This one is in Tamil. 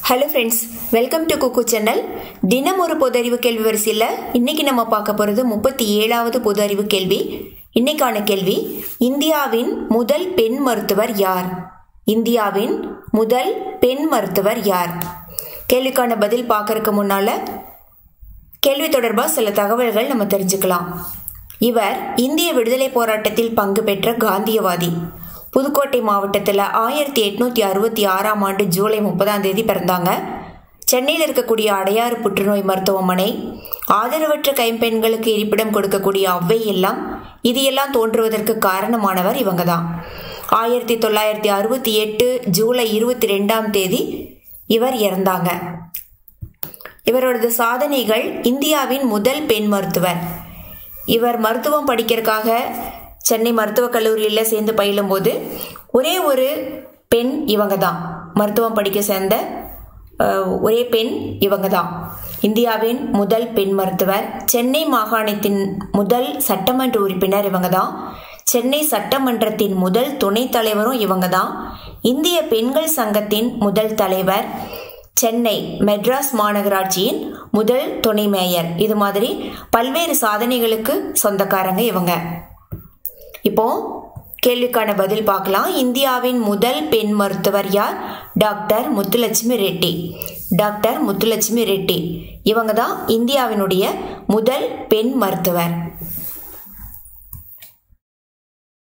hello friends welcome to cook channel தினம் ஒரு பொது அறிவு கேள்வி வரிசையில் இன்னைக்கு நம்ம பார்க்க போகிறது முப்பத்தி ஏழாவது பொது அறிவு கேள்வி இன்னைக்கான கேள்வி இந்தியாவின் முதல் பெண் மருத்துவர் யார் இந்தியாவின் முதல் பெண் மருத்துவர் யார் கேள்விக்கான பதில் பார்க்கறதுக்கு முன்னால் கேள்வி தொடர்பாக சில தகவல்கள் நம்ம தெரிஞ்சுக்கலாம் இவர் இந்திய விடுதலை போராட்டத்தில் பங்கு பெற்ற காந்தியவாதி புதுக்கோட்டை மாவட்டத்தில் ஆயிரத்தி எட்நூற்றி அறுபத்தி ஆறாம் ஆண்டு ஜூலை முப்பதாம் தேதி பிறந்தாங்க சென்னையில் இருக்கக்கூடிய அடையாறு புற்றுநோய் மருத்துவமனை ஆதரவற்ற கைம்பெண்களுக்கு இருப்பிடம் கொடுக்கக்கூடிய அவ்வை எல்லாம் இது எல்லாம் தோன்றுவதற்கு காரணமானவர் இவங்க தான் ஆயிரத்தி தொள்ளாயிரத்தி அறுபத்தி எட்டு ஜூலை இருபத்தி ரெண்டாம் தேதி இவர் இறந்தாங்க இவரோடது சாதனைகள் இந்தியாவின் முதல் பெண் மருத்துவர் இவர் மருத்துவம் படிக்கிறதுக்காக சென்னை மருத்துவக் கல்லூரியில் சேர்ந்து பயிலும்போது ஒரே ஒரு பெண் இவங்க தான் மருத்துவம் படிக்க சேர்ந்த அஹ், ஒரே பெண் இவங்க தான் இந்தியாவின் முதல் பெண் மருத்துவர் சென்னை மாகாணத்தின் முதல் சட்டமன்ற உறுப்பினர் இவங்க தான் சென்னை சட்டமன்றத்தின் முதல் துணைத் தலைவரும் இவங்க தான் இந்திய பெண்கள் சங்கத்தின் முதல் தலைவர் சென்னை மெட்ராஸ் மாநகராட்சியின் முதல் துணை மேயர் இது மாதிரி பல்வேறு சாதனைகளுக்கு சொந்தக்காரங்க இவங்க இப்போ கேள்விக்கான பதில் பார்க்கலாம் இந்தியாவின் முதல் பெண் மருத்துவர் யார் டாக்டர் முத்துலட்சுமி ரெட்டி டாக்டர் முத்துலட்சுமி ரெட்டி இவங்க தான் இந்தியாவினுடைய முதல் பெண் மருத்துவர்